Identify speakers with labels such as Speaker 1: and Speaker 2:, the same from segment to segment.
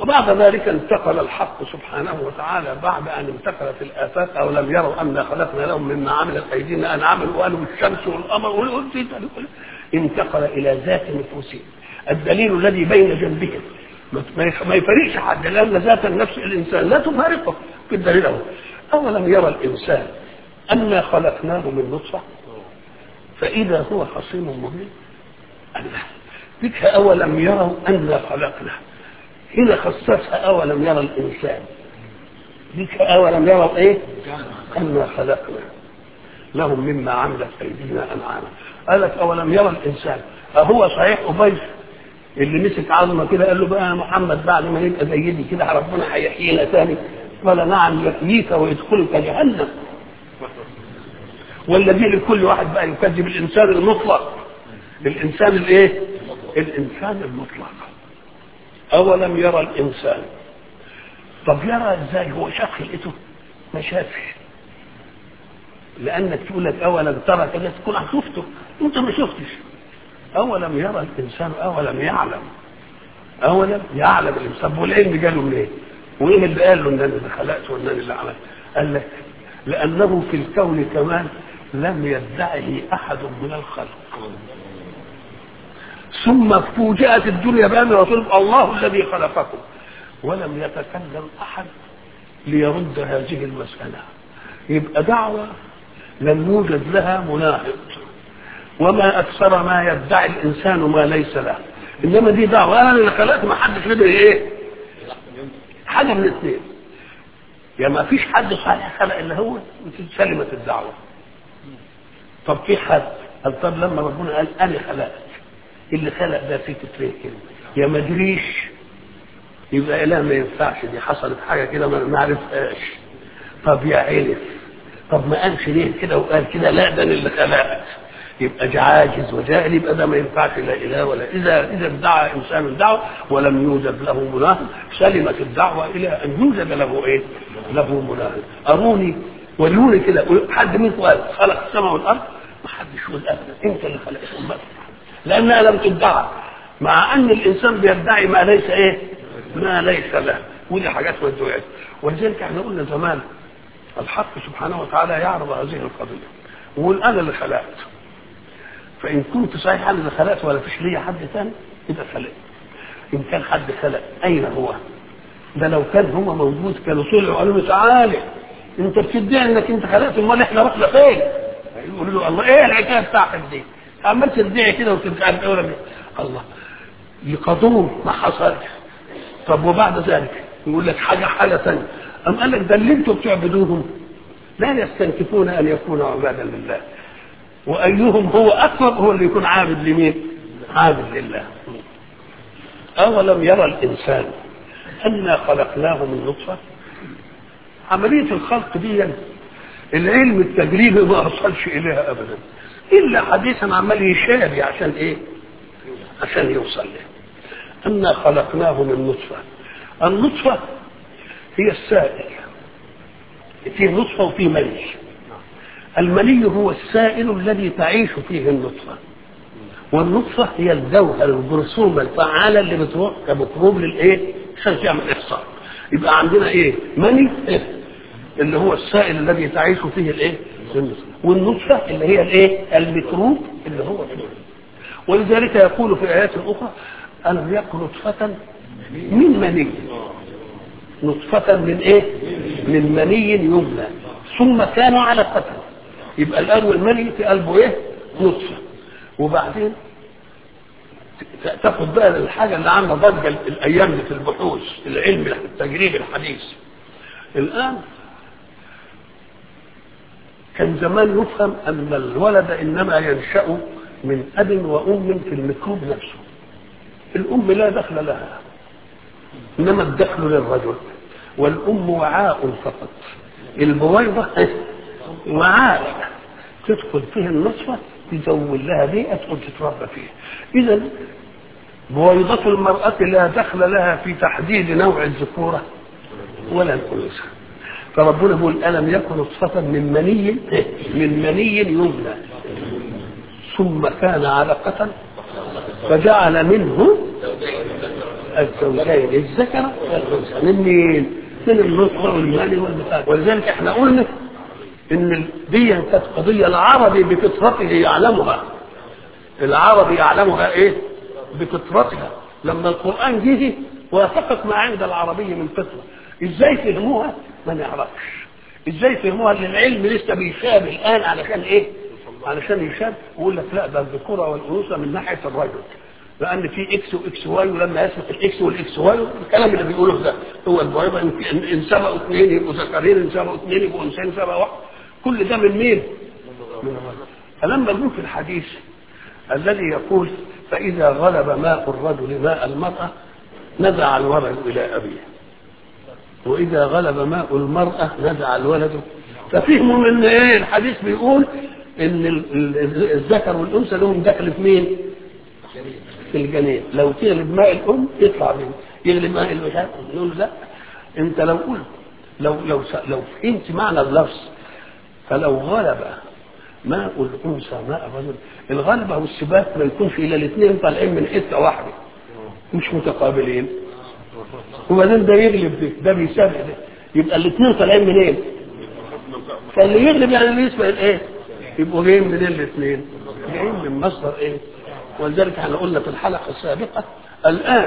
Speaker 1: وبعد ذلك انتقل الحق سبحانه وتعالى بعد ان انتقلت الافات او لم يروا انا خلقنا لهم مما عملت ايدينا انعاما وقالوا الشمس والقمر والأرض انتقل الى ذات نفوسهم الدليل الذي بين جنبهم ما يفرقش حد لان ذات النفس الانسان لا تفارقه في الدليل اهو اولم يرى الانسان انا خلقناه من نطفه فاذا هو خصيم مبين الله بك اولم يروا انا خلقناه هنا خصصها اولم يرى الانسان بك اولم يروا ايه انا خلقنا لهم مما عملت ايدينا انعاما قالت اولم يرى الانسان اهو صحيح ابي اللي مسك عظمه كده قال له بقى يا محمد بعد ما يبقى زي دي كده ربنا هيحيينا تاني قال نعم يحييك ويدخلك جهنم والذي لكل واحد بقى يكذب الانسان المطلق الانسان الايه الانسان المطلق اولم يرى الانسان طب يرى ازاي هو شاف خلقته ما شافش لانك تقول لك اولم ترى كذا تكون شفته انت ما شفتش اولم يرى الانسان اولم يعلم اولم يعلم الانسان والعلم جاله منين؟ وايه اللي قال له ان انا اللي خلقت وان انا اللي عملت؟ قال لك لانه في الكون كمان لم يدعه احد من الخلق ثم فوجئت الدنيا بان رسول الله الذي خلقكم ولم يتكلم احد ليرد هذه المساله يبقى دعوه لم يوجد لها مناهض وما اكثر ما يدعي الانسان ما ليس له انما دي دعوه انا اللي خلقت ما حدش قدر ايه حاجه من الاثنين يا ما فيش حد صحيح خلق الا هو سلمت الدعوه طب في حد قال طب لما ربنا قال انا خلقت اللي خلق ده فيك كده يا ما ادريش يبقى لا ما ينفعش دي حصلت حاجه كده ما عرفهاش طب يا عرف طب ما قالش ليه كده وقال كده لا ده اللي خلقت يبقى عاجز وجاهل يبقى ده ما ينفعش لا اله ولا اذا اذا ادعى انسان الدعوه ولم يوجد له مناهض سلمت الدعوه الى ان يوجد له ايه؟ له مناهض اروني وروني كده حد مين قال خلق السماء والارض ما حدش يقول ابدا انت اللي خلقتهم بس لانها لم تدعى مع ان الانسان بيدعي ما ليس ايه؟ ما ليس له ودي حاجات ودعت ولذلك احنا قلنا زمان الحق سبحانه وتعالى يعرض هذه القضيه ويقول انا اللي خلقت فان كنت صحيح انا اللي خلقت ولا فيش ليا حد ثاني يبقى خلقت ان كان حد خلق اين هو؟ ده لو كان هو موجود كانوا طلعوا قالوا له تعالى انت بتدعي انك انت خلقت امال احنا رحنا فين؟ يقولوا له الله ايه الحكايه بتاعتك دي؟ عمال تدعي كده وتبقى عارف ايه الله يقضون ما حصلش طب وبعد ذلك يقول لك حاجه حاله ثانيه أم قال لك ده اللي انتم بتعبدوهم لا يستنكفون ان يكونوا عبادا لله وايهم هو اقرب هو اللي يكون عابد لمين؟ عابد لله اولم يرى الانسان انا خلقناه من نطفه عمليه الخلق دي العلم التجريبي ما وصلش اليها ابدا الا حديثا عمال يشاري عشان ايه؟ عشان يوصل له انا خلقناه من نطفه النطفه هي السائل في نطفه وفي مني المني هو السائل الذي تعيش فيه النطفه والنطفه هي الجوهر الجرثومه الفعاله اللي بتروح كميكروب للايه؟ عشان تعمل احصاء يبقى عندنا ايه؟ مني إيه؟ اللي هو السائل الذي تعيش فيه الايه؟ والنطفه اللي هي الايه؟ الميكروب اللي هو فيه ولذلك يقول في ايات اخرى الم يكن نطفه من مني نطفة من ايه؟ من مني يمنى ثم كانوا على قتل يبقى الان المني في قلبه ايه؟ نطفة وبعدين تاخد بقى الحاجة اللي عاملة ضجة الايام دي في البحوث العلم التجريبي الحديث الان كان زمان يفهم ان الولد انما ينشا من اب وام في الميكروب نفسه الام لا دخل لها انما الدخل للرجل والام وعاء فقط البويضه وعاء تدخل فيه النطفه تزود لها بيئه تدخل تتربى فيها اذا بويضة المرأة لا دخل لها في تحديد نوع الذكورة ولا الأنثى فربنا يقول ألم يكن نطفة من مني من مني يمنى ثم كان علقة فجعل منه الزوجين الذكر والانثى من مين؟ من النطفه والمال والبتاع ولذلك احنا قلنا ان دي كانت قضيه العربي بفطرته يعلمها العربي يعلمها ايه؟ بفطرتها لما القران جه وافقت ما عند العربي من فطره ازاي فهموها؟ ما نعرفش ازاي فهموها ان العلم لسه بيشاب الان علشان ايه؟ علشان يشاب ويقول لك لا ده الذكوره والانوثه من ناحيه الرجل لان في اكس واكس واي ولما يسبق الاكس والاكس واي الكلام اللي بيقوله ده هو البويضه ان إن سبقوا اثنين يبقوا ذكرين ان سبقوا اثنين يبقوا انسان سبق واحد كل ده من مين؟ من الرجل فلما نقول في الحديث الذي يقول فاذا غلب ماء الرجل ماء المراه نزع الولد الى ابيه واذا غلب ماء المراه نزع الولد ففهموا من ايه الحديث بيقول ان ال- ال- الذكر والانثى لهم دخل في مين؟ في الجنين لو تغلب ماء الام يطلع منه يغلب ماء الوشاء نقول لا انت لو قلت لو لو س- لو فهمت معنى اللفظ فلو غلب ماء الانثى ماء الرجل الغلبه والسباق ما يكونش الا الاثنين طالعين من حته واحده مش متقابلين وبعدين ده يغلب ده ده بيسابق ده يبقى الاثنين طالعين منين؟ فاللي يغلب يعني اللي يسبق الايه؟ يبقوا جايين منين الاثنين؟ جايين من مصدر ايه؟ ولذلك احنا قلنا في الحلقه السابقه الان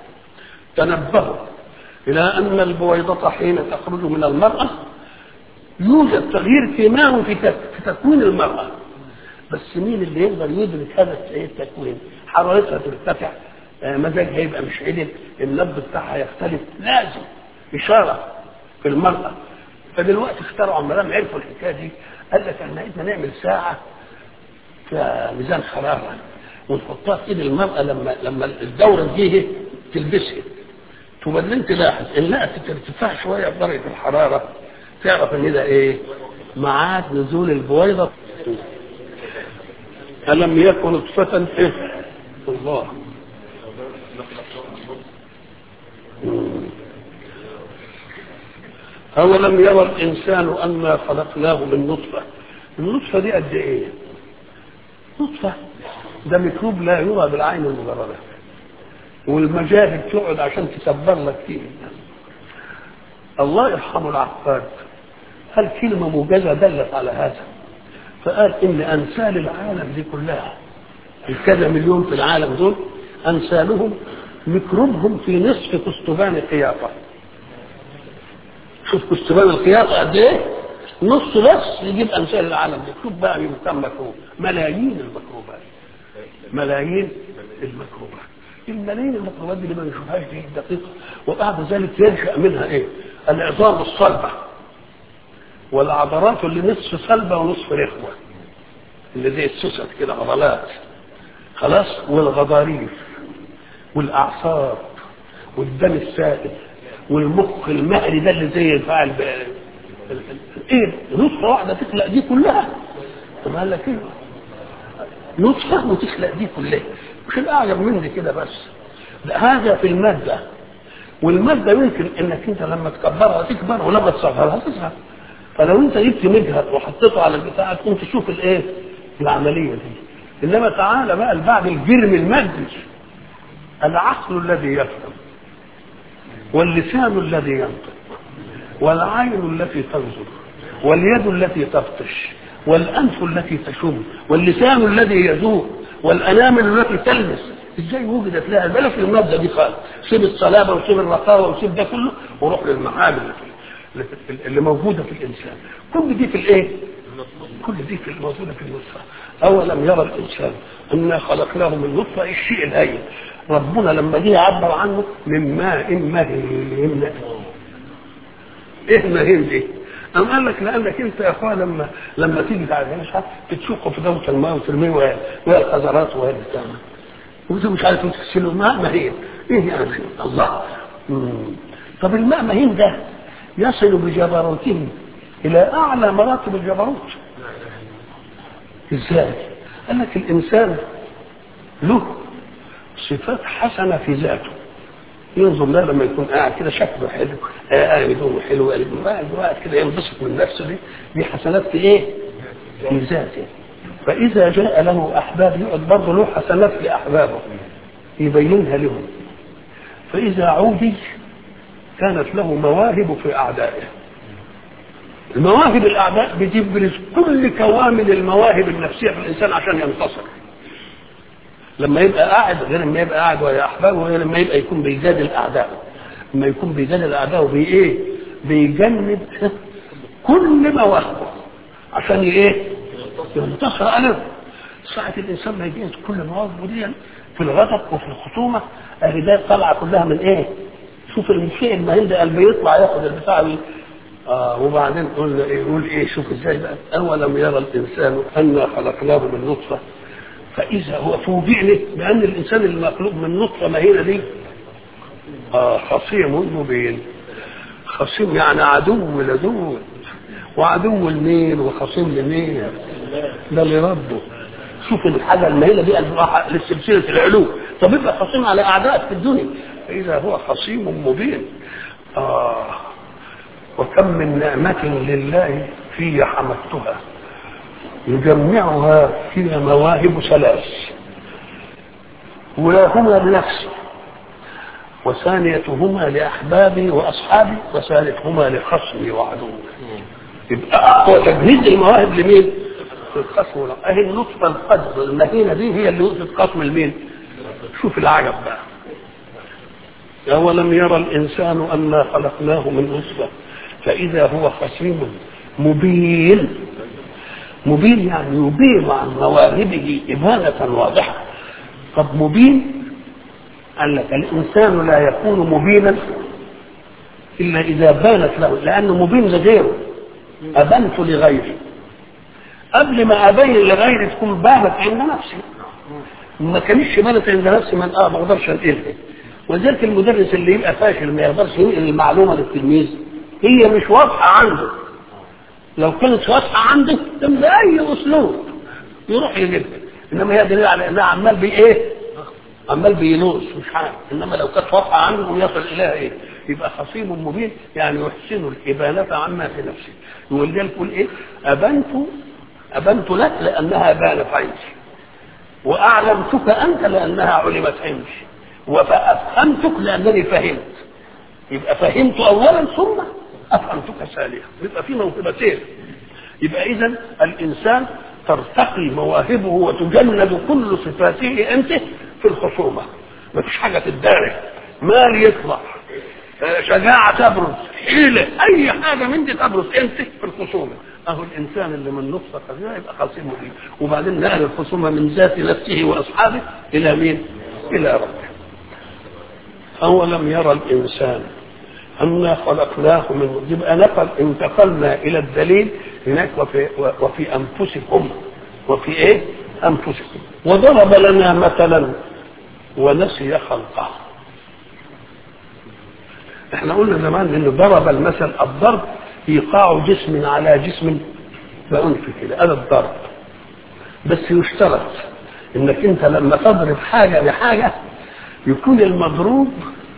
Speaker 1: تنبهوا الى ان البويضه حين تخرج من المراه يوجد تغيير كيماوي في تك- في تكوين المراه بس مين اللي يقدر يدرك هذا التكوين؟ حرارتها ترتفع آه، مزاجها يبقى مش عدل النبض بتاعها يختلف لازم اشاره في المراه فدلوقتي اخترعوا لما لم عرفوا الحكايه دي قال لك احنا عايزنا نعمل ساعه فيها ميزان حراره ونحطها في ايد المراه لما لما الدوره تجيه تلبسها وبعدين تلاحظ انها ترتفع شويه بدرجه الحراره تعرف ان ده ايه؟ ميعاد نزول البويضه ألم يكن نطفة إيه؟ الله أولم يرى الإنسان أنا خلقناه من نطفة النطفة دي قد إيه؟ نطفة ده ميكروب لا يرى بالعين المجردة والمجاهد تقعد عشان تكبر لك فيه الله يرحمه العقاد قال كلمة موجزة دلت على هذا فقال إن أمثال العالم دي كلها الكذا مليون في العالم دول أمثالهم ميكروبهم في نصف كستبان القيافة شوف كستبان القيافة قد إيه؟ نص بس يجيب أمثال العالم دي شوف بقى كم ميكروب ملايين الميكروبات ملايين الميكروبات الملايين الميكروبات دي اللي ما نشوفهاش دي دقيقة وبعد ذلك ينشأ منها إيه؟ العظام الصلبة والعضلات اللي نصف صلبة ونصف رخوة اللي زي السوست كده عضلات خلاص والغضاريف والأعصاب والدم السائل والمخ المهري ده اللي زي الفاعل ب... ايه نطفة واحدة تخلق دي كلها طب قال لك ايه نطفة وتخلق دي كلها مش الأعجب من دي كده بس لا هذا في المادة والمادة يمكن انك انت لما تكبرها تكبر ولما تصغرها تصغر فلو انت جبت مجهر وحطيته على البتاع تقوم تشوف الايه العمليه دي انما تعالى بقى بعد الجرم المادي العقل الذي يفهم واللسان الذي ينطق والعين التي تنظر واليد التي تبطش والانف التي تشم واللسان الذي يذوق والانامل التي تلمس ازاي وجدت لها بالك في الماده دي خالص سيب الصلابه وسيب الرقاوه وسيب ده كله وروح للمعامل اللي موجوده في الانسان كل دي في الايه كل دي في موجوده في النطفه اولم يرى الانسان انا خلقناه من نطفه الشيء الهين ربنا لما جه يعبر عنه من ماء مهين ايه مهين دي أم قال لك لأنك أنت يا أخوان لما لما تيجي تعالى مش عارف تشوفه في دوت الماء وترميه وهي وهي القذرات وهي البتاع وأنت مش عارف تغسله ماء مهين إيه يعني الله مم. طب الماء مهين ده يصل بجبروته إلى أعلى مراتب الجبروت إزاي؟ قال لك الإنسان له صفات حسنة في ذاته ينظر له لما يكون قاعد كده شكله حلو قاعد هدومه حلو قاعد كده ينبسط من نفسه دي دي حسنات في ايه؟ في ذاته فإذا جاء له أحباب يقعد برضه له حسنات لأحبابه يبينها لهم فإذا عودي كانت له مواهب في أعدائه المواهب الأعداء بتبرز كل كوامل المواهب النفسية في الإنسان عشان ينتصر لما يبقى قاعد غير لما يبقى قاعد ويا أحبابه غير لما يبقى يكون بيجادل أعدائه لما يكون بيجادل أعدائه بي إيه؟ بيجند كل مواهبه عشان ايه؟ ينتصر عليه ساعة الإنسان ما يجهز كل مواهبه دي في الغضب وفي الخصومة أهي ده طالعة كلها من إيه؟ شوف الشيء المهين ده قلبه يطلع ياخد البتاع دي آه وبعدين يقول يقول ايه شوف ازاي بقى اولم يرى الانسان انا خلقناه من نطفه فاذا هو فوجئني بان الانسان المخلوق من نطفه مهينه دي آه خصيم مبين خصيم يعني عدو لدود وعدو لمين وخصيم لمين ده لربه شوف الحاجه المهينه دي قلبها لسلسله العلو طب يبقى خصيم على اعدائك في الدنيا فاذا هو خصيم مبين آه وكم من نعمة لله في حمدتها يجمعها فيها مواهب ثلاث ولاهما لنفسي وثانيتهما لأحبابي وأصحابي وثالثهما لخصمي وعدوي يبقى أقوى تجهيز المواهب لمين؟ للخصم أهي النطفة القدر المهينة دي هي اللي وقفت خصم لمين؟ شوف العجب بقى أولم يرى الإنسان أنا خلقناه من نطفة فإذا هو خصيم مبين مبين يعني يبين عن مواهبه إبانة واضحة طب مبين قال لك الإنسان لا يكون مبينا إلا إذا بانت له لأنه مبين لغيره أبنت لغيري قبل ما أبين لغيري تكون بانت عند نفسي ما كانش بانت عند نفسي من اه ما اقدرش انقلها ولذلك المدرس اللي يبقى فاشل ما يقدرش ينقل المعلومه للتلميذ هي مش واضحه عنده لو كانت واضحه عنده كان باي اسلوب يروح يجيبها انما هي دليل على انها عمال بي ايه؟ عمال بينوص مش عارف انما لو كانت واضحه عنده يصل اليها ايه؟ يبقى خصيم مبين يعني يحسن الابانه عما في نفسه ولذلك يقول ايه؟ ابنت ابنت لك لانها بانت عندي واعلمتك انت لانها علمت عندي وفافهمتك لانني فهمت يبقى فهمت اولا ثم افهمتك ثانيا يبقى في موهبتين يبقى اذا الانسان ترتقي مواهبه وتجند كل صفاته انت في الخصومه ما فيش حاجه تدارك مال يطلع شجاعة تبرز حيلة أي حاجة من دي تبرز أنت في الخصومة أهو الإنسان اللي من نطفة خفيفة يبقى خصيمه دي وبعدين نقل الخصومة من ذات نفسه وأصحابه إلى مين؟ إلى ربه أولم يرى الإنسان أنا خلقناه من يبقى نقل انتقلنا إلى الدليل هناك وفي, وفي أنفسكم وفي إيه؟ أنفسكم وضرب لنا مثلا ونسي خلقه احنا قلنا زمان ان ضرب المثل الضرب ايقاع جسم على جسم بعنف كده هذا الضرب بس يشترط انك انت لما تضرب حاجه بحاجه يكون المضروب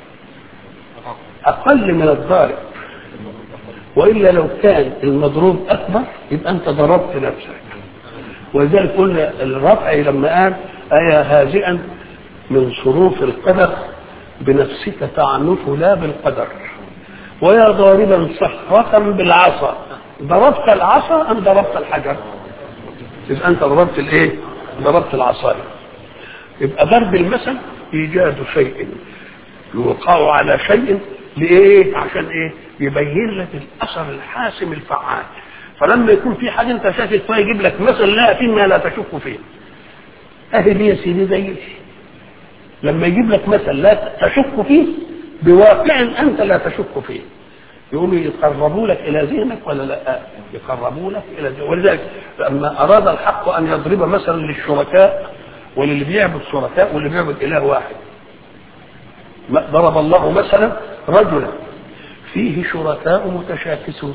Speaker 1: اقل من الضارب والا لو كان المضروب اكبر يبقى انت ضربت نفسك ولذلك قلنا الرفع لما قال ايا هازئا من صروف القدر بنفسك تعنف لا بالقدر ويا ضاربا صخرة بالعصا ضربت العصا ام ضربت الحجر يبقى انت ضربت الايه ضربت العصايه يبقى ضرب المثل ايجاد شيء يوقع على شيء لايه عشان ايه يبين لك الاثر الحاسم الفعال فلما يكون في حاجه انت شاكك فيها يجيب لك مثل لا فيما لا تشك فيه اهي دي يا سيدي زي لما يجيب لك مثل لا تشك فيه بواقع انت لا تشك فيه يقولوا يقربوا لك الى ذهنك ولا لا يقربوا لك الى ذهنك ولذلك لما اراد الحق ان يضرب مثلا للشركاء وللي بيعبد شركاء واللي بيعبد اله واحد ضرب الله مثلا رجلا فيه شركاء متشاكسون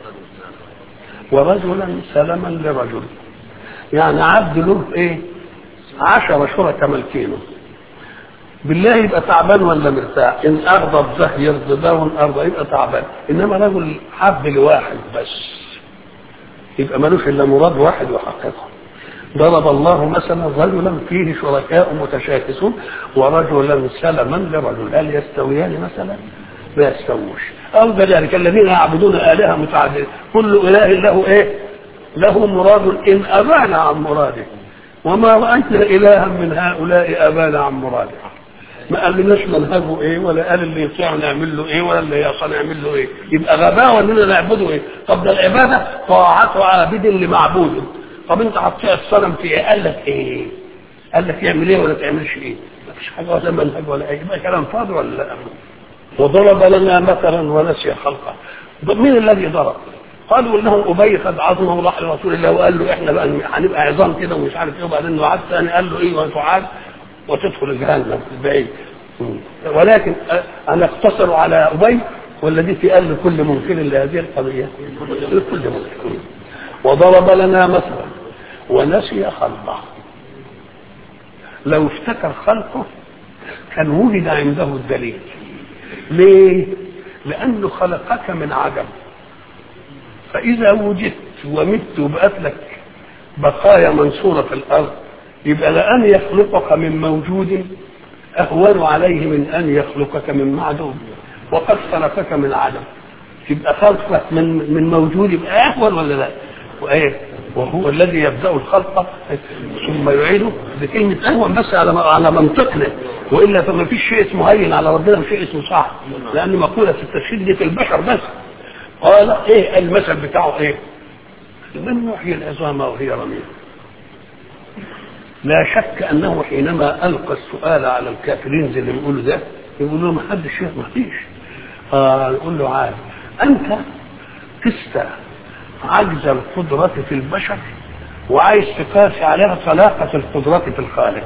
Speaker 1: ورجلا سلما لرجل يعني عبد له ايه عشر شركاء ملكينه بالله يبقى تعبان ولا مرتاح ان اغضب ده يرضى ده وان ارضى يبقى تعبان انما رجل حب لواحد بس يبقى ملوش الا مراد واحد يحققه ضرب الله مثلا رجلا فيه شركاء متشاكسون ورجلا سلما لرجل هل يستويان مثلا؟ ما يستووش او كذلك الذين يعبدون الهه متعدده كل اله له ايه؟ له مراد ان ابان عن مراده وما راينا الها من هؤلاء ابان عن مراده ما قالناش منهجه ايه ولا قال اللي يطيع نعمل له ايه ولا اللي يعصى نعمل له ايه يبقى غباوه اننا نعبده ايه طب ده العباده طاعة عابد لمعبود طب انت هتطيع الصنم في ايه قال لك ايه قال لك يعمل ايه ولا تعملش ايه ما فيش حاجه ولا منهج ولا ايه يبقى كلام فاضي ولا لا وضرب لنا مثلا ونسي خلقه مين الذي ضرب قالوا انه ابي خد عظمه وراح لرسول الله وقال له احنا بقى هنبقى عظام كده ومش عارف ايه وبعدين وعد ثاني قال له ايه وتعاد وتدخل جهنم البعيد ولكن انا اقتصر على ابي والذي في قلب كل ممكن لهذه القضيه لكل ممكن وضرب لنا مثلا ونسي خلقه لو افتكر خلقه كان وجد عنده الدليل ليه لانه خلقك من عدم فاذا وجدت ومت وبقت لك بقايا منصوره في الارض يبقى لأن يخلقك من موجود أهون عليه من أن يخلقك من معدوم وقد خلقك من عدم يبقى خلقك من من موجود يبقى أهون ولا لا؟ وإيه؟ وهو الذي يبدأ الخلق ثم يعيده بكلمة أهون بس على على منطقنا وإلا فما فيش شيء اسمه هين على ربنا وشيء اسمه صعب لأن مقولة التشهيد دي في البشر بس قال إيه المثل بتاعه إيه؟ من يحيي العظام وهي رميم لا شك انه حينما القى السؤال على الكافرين زي اللي بيقولوا ده يقول له ما حدش ما فيش آه يقول له عارف انت قست عجز القدرة في البشر وعايز تقاسي عليها طلاقة القدرة في الخالق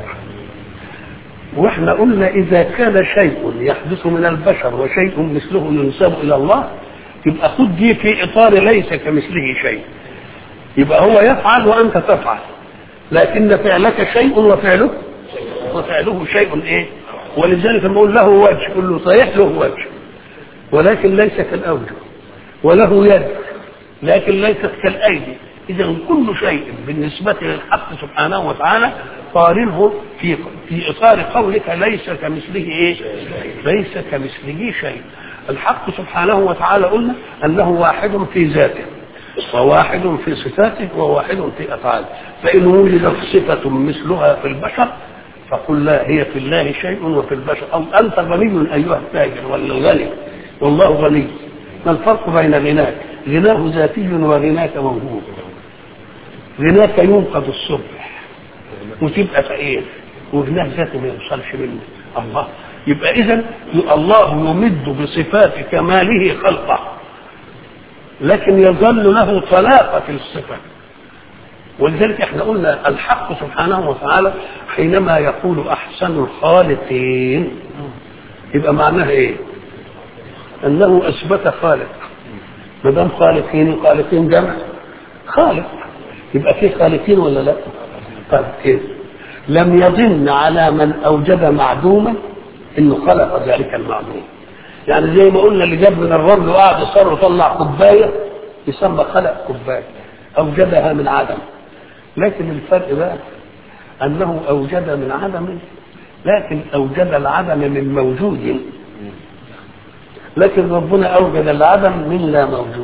Speaker 1: واحنا قلنا اذا كان شيء يحدث من البشر وشيء مثله ينسب الى الله يبقى خد دي في اطار ليس كمثله شيء يبقى هو يفعل وانت تفعل لكن فعلك شيء وفعله وفعله شيء ايه ولذلك لما اقول له وجه قل له صحيح له وجه ولكن ليس كالاوجه وله يد لكن ليست كالايدي اذا كل شيء بالنسبه للحق سبحانه وتعالى قارنه في في اطار قولك ليس كمثله ايه ليس كمثله شيء الحق سبحانه وتعالى قلنا انه واحد في ذاته وواحد في صفاته وواحد في افعاله فان وجدت صفه مثلها في البشر فقل لا هي في الله شيء وفي البشر او انت غني ايها التاجر ولا الغني والله غني ما الفرق بين غناك غناه ذاتي وغناك موهوب غناك ينقذ الصبح وتبقى فقير وغناه ذاتي ما يوصلش منه الله يبقى اذا الله يمد بصفات كماله خلقه لكن يظل له طلاقة في الصفة ولذلك احنا قلنا الحق سبحانه وتعالى حينما يقول احسن الخالقين يبقى معناها ايه؟ انه اثبت خالق ما دام خالقين خالقين جمع خالق يبقى في خالقين ولا لا؟ طيب كيف؟ لم يظن على من اوجد معدوما انه خلق ذلك المعدوم يعني زي ما قلنا اللي جاب من الرمل وقعد يصر وطلع كوبايه يسمى خلق كوبايه اوجدها من عدم لكن الفرق بقى انه اوجد من عدم لكن اوجد العدم من موجود لكن ربنا اوجد العدم من لا موجود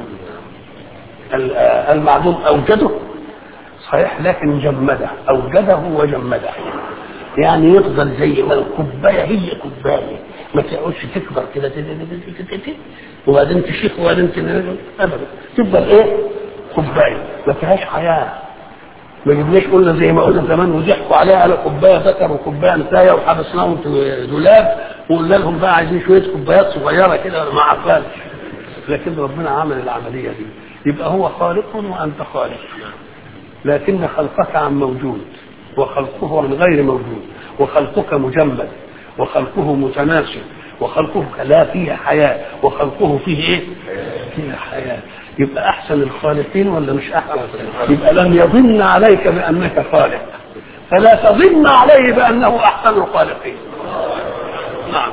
Speaker 1: المعدوم اوجده صحيح لكن جمده اوجده وجمده يعني يفضل زي ما الكوبايه هي كوبايه ما تقعدش تكبر كده وبعدين تشيخ وبعدين ابدا تفضل ايه؟ كوبايه ما فيهاش حياه ما جبناش قلنا زي ما قلنا زمان وضحكوا عليها على كوبايه ذكر وكوبايه انثايه وحبسناهم في دولاب وقلنا لهم بقى عايزين شويه كوبايات صغيره كده ما عقلش لكن ربنا عمل العمليه دي يبقى هو خالق وانت خالق لكن خلقك عن موجود وخلقه عن غير موجود وخلقك مجمد وخلقه متناسق وخلقه لا فيه حياة وخلقه فيه ايه فيه حياة يبقى احسن الخالقين ولا مش احسن يبقى لم يظن عليك بانك خالق فلا تظن عليه بانه احسن الخالقين نعم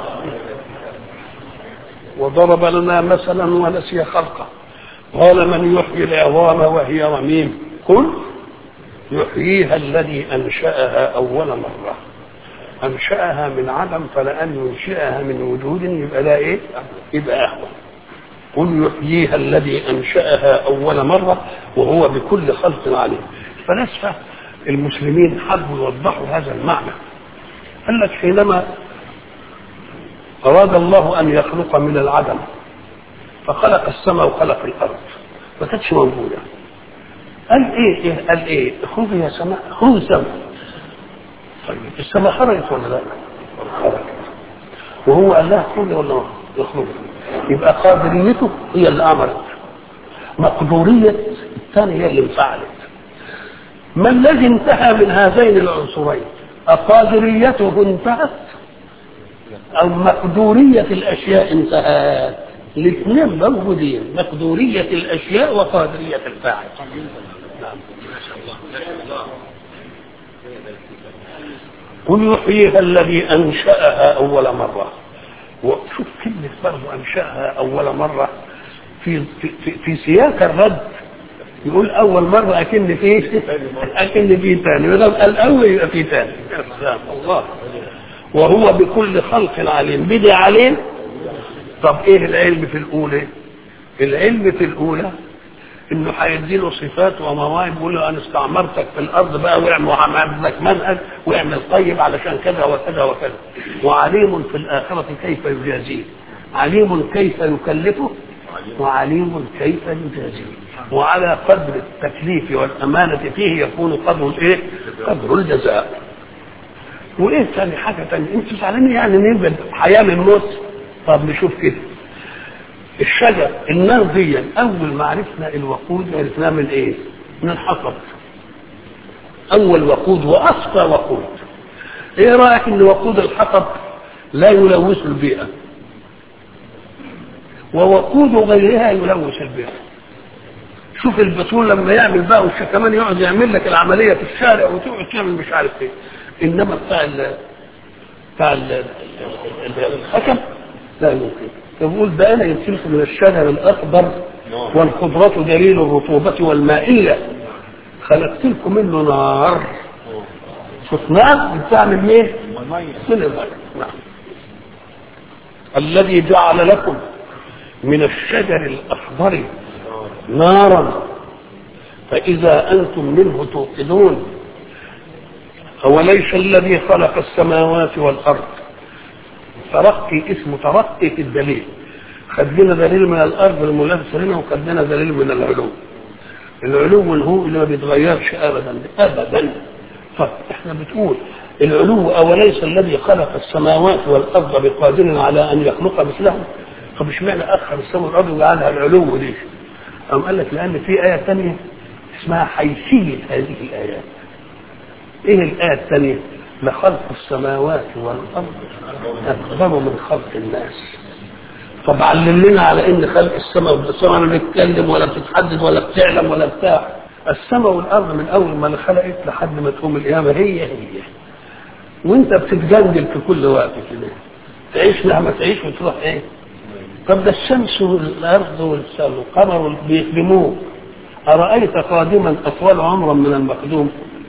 Speaker 1: وضرب لنا مثلا ونسي خلقه قال من يحيي العظام وهي رميم قل يحييها الذي انشاها اول مره انشاها من عدم فلان ينشئها من وجود يبقى لا ايه يبقى اهون قل يحييها الذي انشاها اول مره وهو بكل خلق عليم فلسفه المسلمين حبوا يوضحوا هذا المعنى قال لك حينما أراد الله أن يخلق من العدم فخلق السماء وخلق الأرض ما كانتش موجودة قال إيه, إيه قال إيه خذي يا سماء خذي سماء طيب السماء خرجت ولا لا؟ خرجت وهو قال لها خذي ولا ما يخرج يبقى قادريته هي اللي أمرت مقدورية الثانية هي اللي انفعلت ما الذي انتهى من هذين العنصرين أقادريته انتهت أو مقدورية الأشياء انتهت الاثنين موجودين مقدورية الأشياء وقادرية الفاعل نعم. قل يحييها الذي أنشأها أول مرة وشوف كلمة برضه أنشأها أول مرة في, في, في, في سياق الرد يقول اول مره اكن فيه اكن فيه ثاني ما الاول يبقى فيه ثاني الله وهو بكل خلق عليم بدي عليم طب ايه العلم في الاولى العلم في الاولى انه هيديله صفات ومواهب يقول له انا استعمرتك في الارض بقى واعمل وعمل لك منهج واعمل طيب علشان كذا وكذا وكذا وعليم في الاخره كيف يجازيه عليم كيف يكلفه وعليم كيف يجازيه وعلى قدر التكليف والأمانة فيه يكون قدر الإيه؟ قدر الجزاء. وإيه ثاني حاجة ثانية؟ أنتوا زعلانين يعني نبعد حياة من موت؟ طب نشوف كده. الشجر النار دي أول ما عرفنا الوقود عرفناه من إيه؟ من الحطب. أول وقود وأصفى وقود. إيه رأيك إن وقود الحطب لا يلوث البيئة؟ ووقود غيرها يلوث البيئة. شوف البترول لما يعمل بقى والش كمان يقعد يعمل لك العمليه في الشارع وتقعد تعمل مش عارف ايه انما بتاع ال بتاع ال الحكم لا يمكن يقول ده انا يمسككم من الشجر الاخضر والخضرة دليل الرطوبة والمائية خلقت لكم منه نار شوف نار بتعمل ايه؟ من الماء نعم الذي جعل لكم من الشجر الاخضر نارا فإذا أنتم منه توقدون أوليس الذي خلق السماوات والأرض ترقي اسمه ترقي في الدليل خد لنا دليل من الأرض الملابسة هنا وخد لنا دليل من العلو العلو هو اللي ما بيتغيرش أبدا أبدا طب احنا بتقول العلو أوليس الذي خلق السماوات والأرض بقادر على أن يخلق مثلهم طب اشمعنى أخر السماء والأرض وجعلها العلو دي أم قال لك لأن في آية ثانية اسمها حيثية هذه الآيات. إيه الآية الثانية؟ لخلق السماوات والأرض أكبر من خلق الناس. طب علمنا على إن خلق السماء والسماء لا بتتكلم ولا بتتحدد ولا بتعلم ولا بتاع. السماء والأرض من أول ما خلقت لحد ما تقوم القيامة هي هي. وأنت بتتجندل في كل وقت كده. تعيش مهما تعيش وتروح إيه؟ طب ده الشمس والارض والقمر بيخدموه ارايت قادما اطول عمرا من المقدوم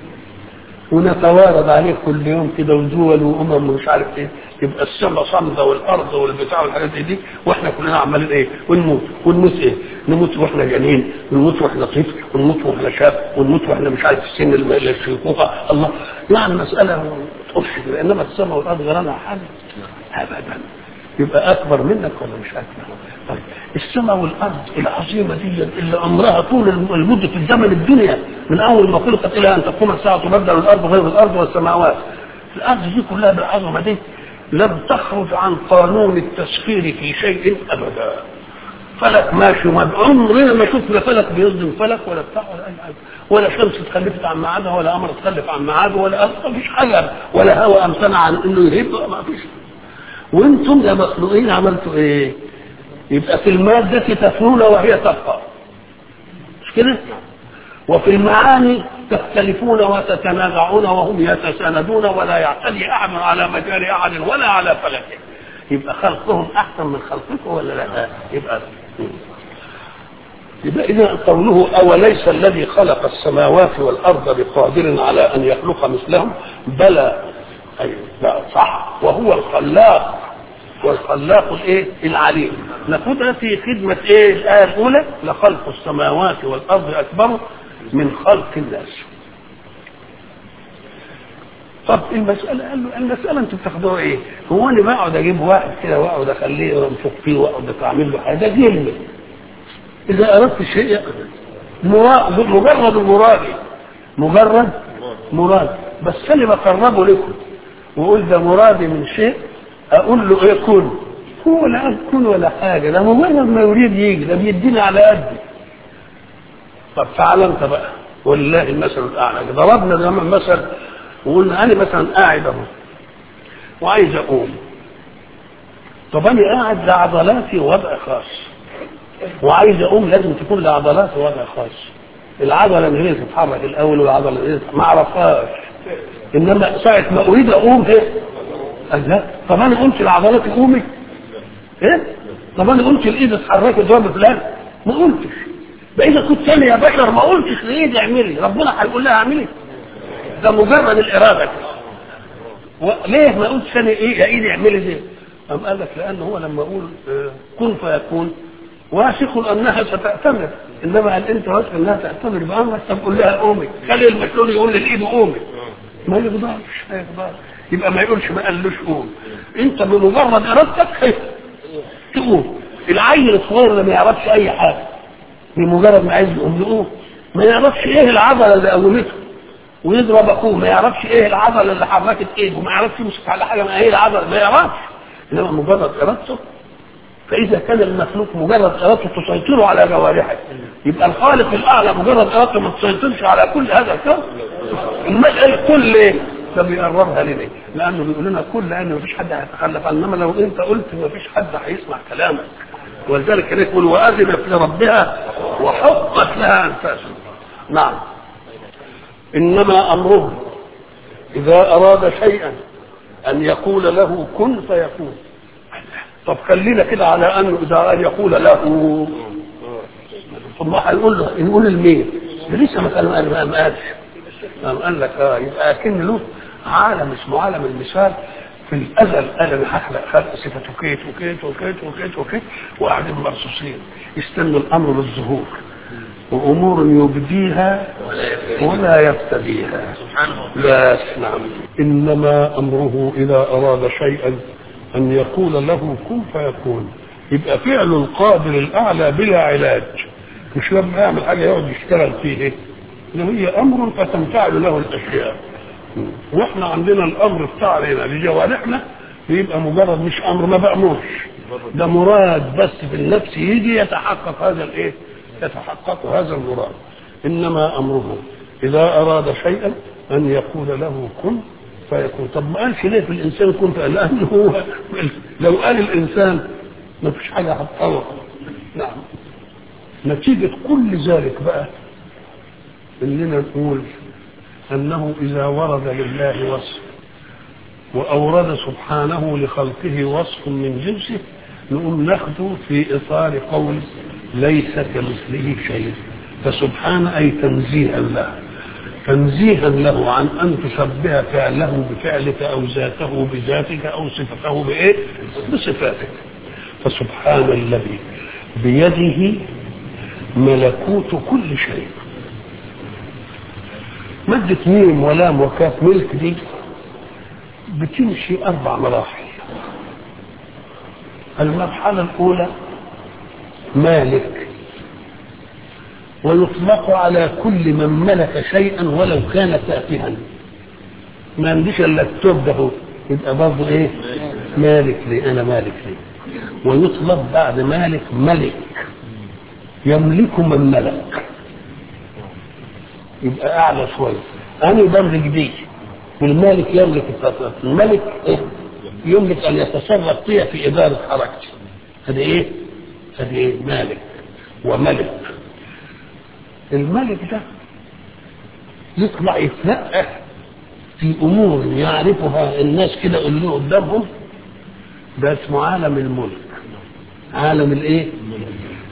Speaker 1: ونتوارد عليه كل يوم كده ودول وامم ومش عارف ايه يبقى السماء صامده والارض والبتاع والحاجات دي واحنا كلنا عمالين ايه ونموت ونموت ايه نموت واحنا جنين ونموت واحنا طفل ونموت واحنا شاب ونموت واحنا مش عارف في سن الشيخوخه الله يعني مساله تقفش انما السماء والارض غير حاجه ابدا يبقى اكبر منك ولا مش اكبر طيب السماء والارض العظيمه دي اللي عمرها طول المده في الزمن الدنيا من اول ما خلقت الى ان تقوم الساعه تبدل الارض غير الارض والسماوات الارض دي كلها بالعظمه دي لم تخرج عن قانون التسخير في شيء ابدا فلك ماشي عمرنا ما شفنا فلك بيصدم فلك ولا بتاع ولا اي حاجه ولا شمس اتخلفت عن ميعادها ولا قمر اتخلف عن ميعاده ولا ما فيش حاجه ولا هواء امتنع عن انه يهب ما فيش وانتم يا مخلوقين عملتوا ايه يبقى في المادة تفنون وهي تبقى مش كده وفي المعاني تختلفون وتتنازعون وهم يتساندون ولا يعتدي احد على مجال احد ولا على فلكه يبقى خلقهم احسن من خلقكم ولا لا يبقى يبقى إذا قوله أوليس الذي خلق السماوات والأرض بقادر على أن يخلق مثلهم بلى أي لا صح وهو الخلاق والخلاق الايه العليم ناخدها في خدمة ايه الآية الأولى لخلق السماوات والأرض أكبر من خلق الناس طب المسألة قال له المسألة انتوا بتاخدوها ايه؟ هو انا بقعد اجيب واحد كده واقعد اخليه وانفخ فيه واقعد اعمل له حاجة ده جلد إذا أردت شيء مراد مجرد مرادي مجرد مراد بس أنا بقربه لكم وأقول ده مرادي من شيء أقول له إيه كن هو لا كن ولا حاجة ده مجرد ما يريد يجي ده بيديني على قدي طب تعال أنت بقى ولله المثل الأعلى ضربنا زمان مثل وقلنا أنا مثلا قاعد أهو وعايز أقوم طب أنا قاعد لعضلاتي وضع خاص وعايز اقوم لازم تكون لعضلات وضع خاص العضله اللي هي تتحرك الاول والعضله اللي هي ما اعرفهاش انما ساعه ما اريد اقوم ايه قال لا طب انا قلت العضلات قومي ايه طب انا قلت الايد اتحركت ضرب فلان ما قلتش بقى اذا كنت انا يا بشر ما قلتش لايدي اعملي ربنا هيقول لها اعملي ده مجرد الاراده ليه ما قلتش انا ايه يا ايدي اعملي دي قام قال لك لان هو لما اقول كن فيكون واثق انها ستأتمر انما قال انت واثق انها تأتمر بامرك طب قول لها قومي خلي المسؤول يقول للايد قومي ما يقدرش ما يقدرش يبقى ما يقولش ما قالوش قوم انت بمجرد ارادتك تقوم العيل الصغير اللي ما يعرفش اي حاجه بمجرد ما عايز يقوم يقوم ما يعرفش ايه العضله اللي قومته ويضرب اخوه ما يعرفش ايه العضله اللي حركت ايده ما يعرفش يمسك على حاجه ما هي العضله ما يعرفش انما مجرد ارادته فإذا كان المخلوق مجرد إرادته تسيطر على جوارحه يبقى الخالق الأعلى مجرد إرادته ما تسيطرش على كل هذا الكون المسألة كل إيه؟ ده بيقربها لنا لأنه بيقول لنا كل لأن مفيش حد هيتخلف إنما لو أنت قلت مفيش حد هيسمع كلامك ولذلك كان يقول وأذنت لربها وحقت لها أنفاسها نعم إنما أمره إذا أراد شيئا أن يقول له كن فيكون طب خلينا كده على انه اذا ان يقول له ثم هيقول له نقول المين ده لسه ما قال ما قالش قام قال لك اه يبقى اكن له عالم اسمه عالم المثال في الازل قال انا هخلق خلق صفته كيت وكيت وكيت وكيت وكيت وقاعدين مرصوصين يستنوا الامر بالظهور وامور يبديها ولا يبتديها لا نعم انما امره اذا اراد شيئا أن يقول له كن فيكون يبقى فعل القادر الأعلى بلا علاج مش لما يعمل حاجة يقعد يشتغل فيه إنه هي أمر فتنفعل له الأشياء وإحنا عندنا الأمر بتاعنا لجوارحنا بيبقى مجرد مش أمر ما بأمرش ده مراد بس في النفس يجي يتحقق هذا الإيه؟ يتحقق هذا المراد إنما أمره إذا أراد شيئا أن يقول له كن فيكون طب ما قالش ليه في الانسان كن فقال لانه هو لو قال الانسان ما فيش حاجه هتطور نعم نتيجه كل ذلك بقى اننا نقول انه اذا ورد لله وصف واورد سبحانه لخلقه وصف من جنسه نقوم ناخده في اطار قول ليس كمثله شيء فسبحان اي تنزيها له تنزيها له عن ان تشبه فعله بفعلك او ذاته بذاتك او صفته بايه؟ بصفاتك. فسبحان الذي بيده ملكوت كل شيء. مادة ميم ولام وكاف ملك دي بتمشي أربع مراحل. المرحلة الأولى مالك ويطلق على كل من ملك شيئا ولو كان تافها ما عنديش الا التوب ده يبقى برضه ايه مالك لي انا مالك لي ويطلق بعد مالك ملك يملك من ملك يبقى اعلى شويه انا بملك دي والمالك يملك التصرف الملك ايه يملك ان يتصرف فيها في اداره حركتي هذا ايه هذا ايه مالك وملك الملك ده يطلع يتنقح في امور يعرفها الناس كده اللي قدامهم ده اسمه عالم الملك عالم الايه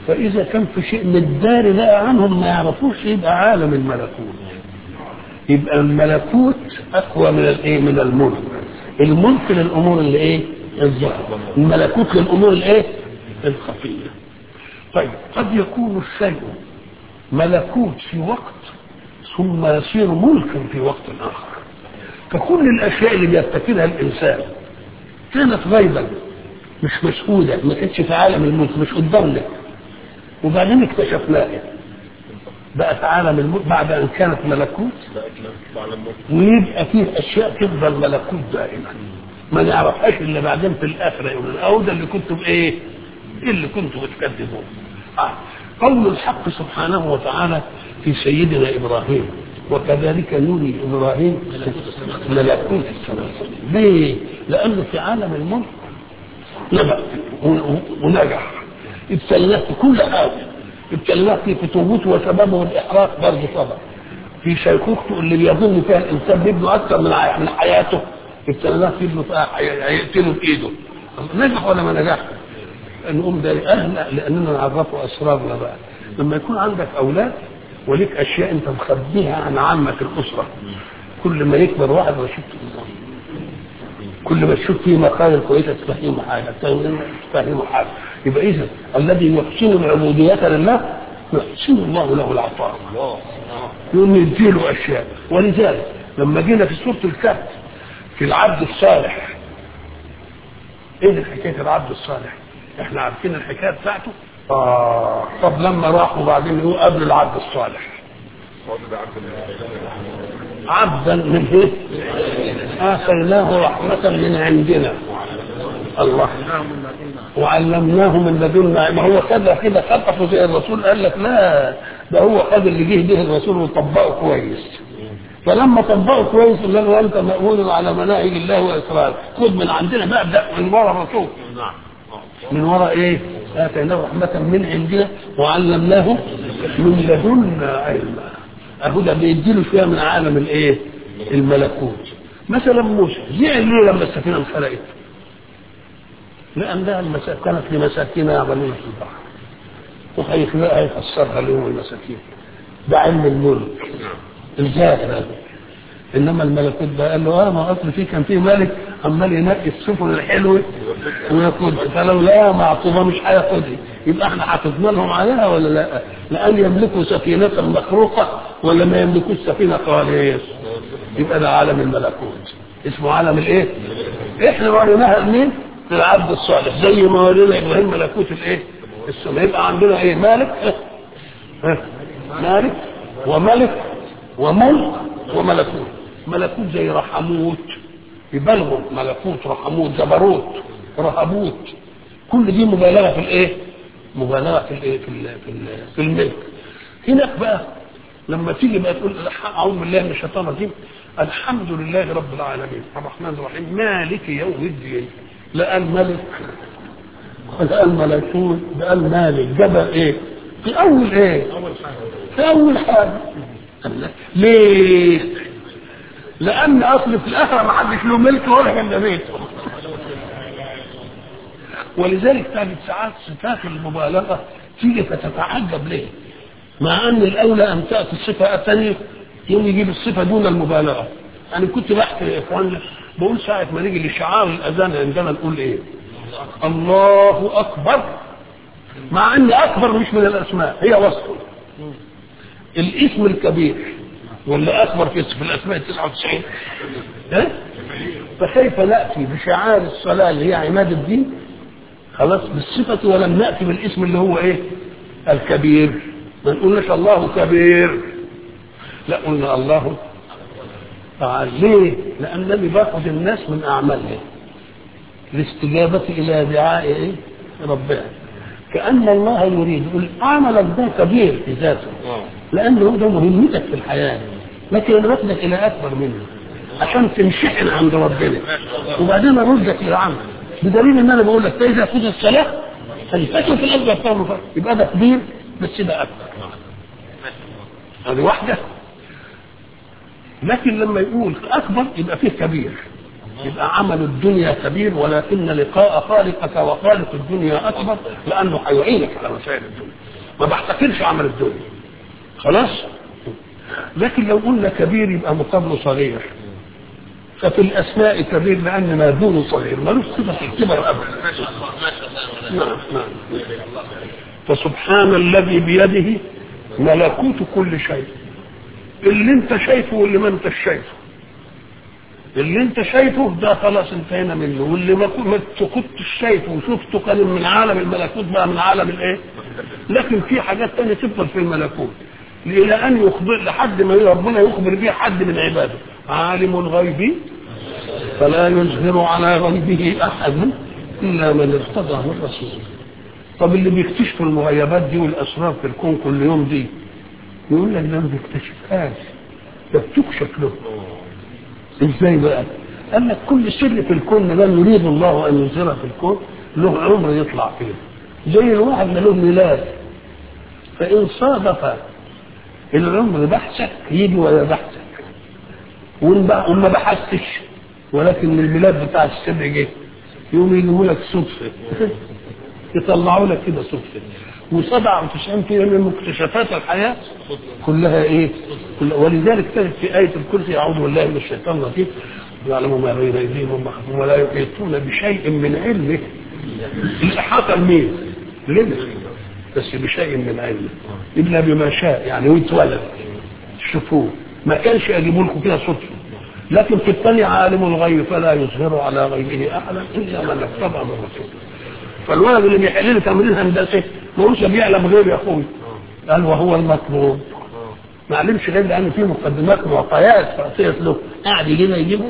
Speaker 1: فإذا كان في شيء مداري لا عنهم ما يعرفوش يبقى عالم الملكوت يبقى الملكوت أقوى من الإيه من الملك الملك للأمور اللي إيه الظاهرة الملكوت للأمور الإيه الخفية طيب قد يكون الشيء ملكوت في وقت ثم يصير ملكا في وقت آخر فكل الأشياء اللي بيبتكرها الإنسان كانت غيبا مش مشهودة ما كانتش في عالم الملك مش قدامنا وبعدين اكتشفناها بقت عالم الملك بعد ان كانت ملكوت ويبقى فيه اشياء تفضل ملكوت دائما ما نعرفهاش الا بعدين في الاخره يقول او ده اللي كنتم ايه؟ إيه اللي كنتم بتكذبون آه. قول الحق سبحانه وتعالى في سيدنا ابراهيم وكذلك نري ابراهيم ملكوت السماوات ليه؟ لانه في عالم الملك نبأ ونجح ابتليناه في كل حاجه ابتليناه في فتوته وشبابه والاحراق برضه صبر في شيخوخته اللي بيظن فيها الانسان بيبنوا اكثر من من حياته ابتليناه في ابنه هيقتله بايده نجح ولا ما نجحش؟ نقوم ده اهل لاننا نعرفه اسرارنا بقى لما يكون عندك اولاد وليك اشياء انت مخبيها عن عامه الاسره كل ما يكبر واحد رشيد كل ما تشوف فيه مقال كويسه تفهمه حاجه تفهمه حاجه يبقى اذا الذي يحسن العبوديه لله يحسن الله له العطاء يقوم يديله اشياء ولذلك لما جينا في سوره الكهف في العبد الصالح ايه حكايه العبد الصالح؟ احنا عارفين الحكايه بتاعته اه طب لما راحوا بعدين يقول قبل العبد الصالح عبدا من ايه؟ اتيناه رحمه من عندنا الله وعلمناه من لدنا ما هو كذا كده خطفه زي الرسول قال لك لا ده هو خد اللي جه به الرسول وطبقه كويس فلما طبقه كويس قال له انت مأمون على مناهج الله واسراره خد من عندنا بقى ابدا من ورا الرسول من وراء ايه؟ اتيناه رحمه من عندنا وعلمناه من لدنا علما اهو ده بيديله شويه من عالم الايه؟ الملكوت مثلا موسى زعل ليه لما السفينه انخلقت؟ لان ده المسا... كانت لمساكين يعملون في البحر وهيخلقها يفسرها لهم المساكين ده علم الملك الجاهل هذا انما الملكوت ده قال له اه ما اصل فيه كان فيه ملك عمال ينقي السفن الحلوه وياخدها فلو لقاها معطوبه مش هياخدها يبقى احنا حافظنا لهم عليها ولا لا؟ لان يملكوا سفينه مخروقه ولا ما يملكوش سفينه خالص يبقى ده عالم الملكوت اسمه عالم الايه؟ احنا وريناها لمين؟ للعبد الصالح زي ما ورينا ابراهيم ملكوت الايه؟ السماء يبقى عندنا ايه؟ مالك ها؟ مالك وملك وملك وملكوت ملكوت زي رحموت يبالغوا ملكوت رحموت جبروت رهبوت كل دي مبالغه في الايه؟ مبالغه في الايه؟ في ال في, ال في الملك هناك بقى لما تيجي بقى تقول اعوذ بالله من الشيطان الرجيم الحمد لله رب العالمين الرحمن الرحيم مالك يوم الدين لا قال ملك ولا قال ملكوت ده قال مالك جبل ايه؟ في اول ايه؟ في اول حاجه ليه؟ لان اصل في الاخره ما حدش له ملك ولا جنب بيته ولذلك كانت ساعات صفات المبالغه تيجي فتتعجب ليه؟ مع ان الاولى ان تاتي الصفه الثانيه يوم يجيب الصفه دون المبالغه انا كنت بحكي يا اخوانا بقول ساعه ما نيجي لشعار الاذان عندنا نقول ايه؟ الله اكبر مع ان اكبر مش من الاسماء هي وصف الاسم الكبير ولا اكبر في في الاسماء 99 ها فكيف ناتي بشعار الصلاه اللي هي عماد الدين خلاص بالصفه ولم ناتي بالاسم اللي هو ايه الكبير ما نقولش الله كبير لا قلنا الله تعالى ليه لانني باخذ الناس من اعمالهم الاستجابه الى دعاء ايه ربنا كأن الله يريد يقول عملك ده كبير في ذاته لأنه ده مهمتك في الحياة لكن أنا باخدك إلى أكبر منه عشان تنشحن عند ربنا وبعدين أردك للعمل بدليل إن أنا بقول لك فإذا خذ الصلاة فالفتوى في الأرض أكثر يبقى ده كبير بس ده أكبر هذه واحدة لكن لما يقول أكبر يبقى فيه كبير يبقى عمل الدنيا كبير ولكن لقاء خالقك وخالق الدنيا اكبر لانه هيعينك على مسائل الدنيا ما بحتكرش عمل الدنيا خلاص لكن لو قلنا كبير يبقى مقابله صغير ففي الاسماء كبير لان ما دونه صغير ملوش صفه الكبر ابدا نعم نعم فسبحان الذي بيده ملكوت كل شيء اللي انت شايفه واللي ما انت شايفه اللي انت شايفه ده خلاص انتهينا منه واللي ما ما كنتش شايفه وشفته كان من عالم الملكوت بقى من عالم الايه لكن في حاجات تانية تفضل في الملكوت الى ان يخبر لحد ما ربنا يخبر بيه حد من عباده عالم الغيب فلا يظهر على غيبه احد الا من ارتضى من رسول طب اللي بيكتشفوا المغيبات دي والاسرار في الكون كل يوم دي يقول لك ده ما بيكتشفهاش ده بتكشف له ازاي بقى؟ قال لك كل سر في الكون ما دام يريد الله ان يظهره في الكون له عمر يطلع فيه زي الواحد ما له ميلاد فان صادف العمر بحثك يجي ولا بحثك وما بحثتش ولكن الميلاد بتاع السر جه يقوم يجيبوا لك صدفه يطلعوا لك كده صدفه و97% من مكتشفات الحياه كلها ايه؟ كلها ولذلك كانت في ايه الكرسي اعوذ بالله من الشيطان الرجيم يعلم ما بين ايديهم وما خلفهم ولا يحيطون بشيء من علمه الاحاطه لمين؟ لنا بس بشيء من علمه الا بما شاء يعني ويتولد شوفوه ما كانش يجيبوا لكم كده صدفه لكن في الثانية عالم الغيب فلا يظهر على غيبه احدا الا من ارتضى من رسول فالولد اللي بيحل لي تمرين هندسي ما هوش بيعلم غير يا اخوي قال وهو المطلوب ما علمش غير لان في مقدمات معطيات فاعطيت له قاعد يجيبها يجيبها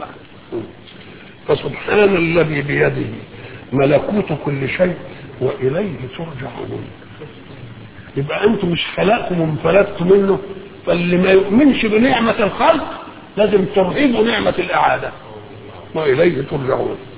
Speaker 1: فسبحان الذي بيده ملكوت كل شيء واليه ترجعون يبقى انتم مش خلقكم وانفلتوا منه فاللي ما يؤمنش بنعمه الخلق لازم ترهبوا نعمه الاعاده واليه ترجعون